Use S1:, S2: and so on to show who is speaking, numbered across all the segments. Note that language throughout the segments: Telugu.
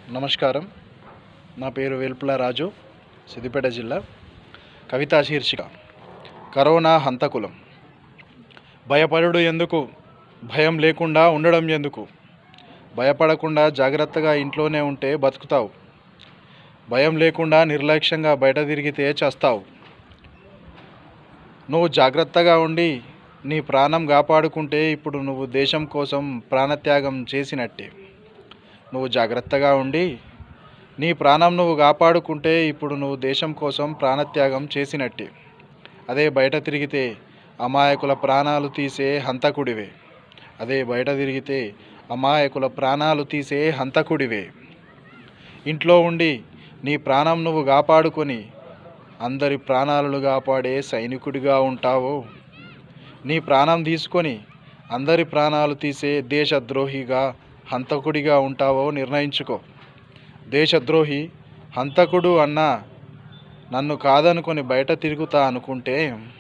S1: నమస్కారం నా పేరు వేల్పుల రాజు సిద్దిపేట జిల్లా కవితా శీర్షిక కరోనా హంతకులం భయపడుడు ఎందుకు భయం లేకుండా ఉండడం ఎందుకు భయపడకుండా జాగ్రత్తగా ఇంట్లోనే ఉంటే బతుకుతావు భయం లేకుండా నిర్లక్ష్యంగా బయట తిరిగితే చస్తావు నువ్వు జాగ్రత్తగా ఉండి నీ ప్రాణం కాపాడుకుంటే ఇప్పుడు నువ్వు దేశం కోసం ప్రాణత్యాగం చేసినట్టే నువ్వు జాగ్రత్తగా ఉండి నీ ప్రాణం నువ్వు కాపాడుకుంటే ఇప్పుడు నువ్వు దేశం కోసం ప్రాణత్యాగం చేసినట్టే అదే బయట తిరిగితే అమాయకుల ప్రాణాలు తీసే హంతకుడివే అదే బయట తిరిగితే అమాయకుల ప్రాణాలు తీసే హంతకుడివే ఇంట్లో ఉండి నీ ప్రాణం నువ్వు కాపాడుకొని అందరి ప్రాణాలను కాపాడే సైనికుడిగా ఉంటావు నీ ప్రాణం తీసుకొని అందరి ప్రాణాలు తీసే దేశద్రోహిగా హంతకుడిగా ఉంటావో నిర్ణయించుకో దేశద్రోహి హంతకుడు అన్న నన్ను కాదనుకొని బయట తిరుగుతా అనుకుంటే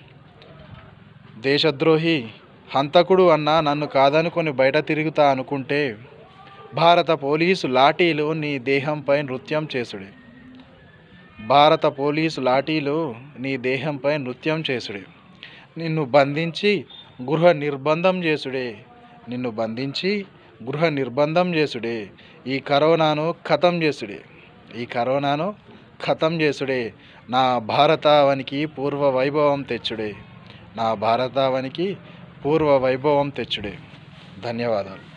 S1: దేశద్రోహి హంతకుడు అన్న నన్ను కాదనుకొని బయట తిరుగుతా అనుకుంటే భారత పోలీసు లాఠీలు నీ దేహంపై నృత్యం చేసుడే భారత పోలీసు లాఠీలు నీ దేహంపై నృత్యం చేసుడే నిన్ను బంధించి గృహ నిర్బంధం చేసుడే నిన్ను బంధించి గృహ నిర్బంధం చేసుడే ఈ కరోనాను ఖతం చేసుడే ఈ కరోనాను ఖతం చేసుడే నా భారతావనికి పూర్వ వైభవం తెచ్చుడే నా భారతావనికి పూర్వ వైభవం తెచ్చుడే ధన్యవాదాలు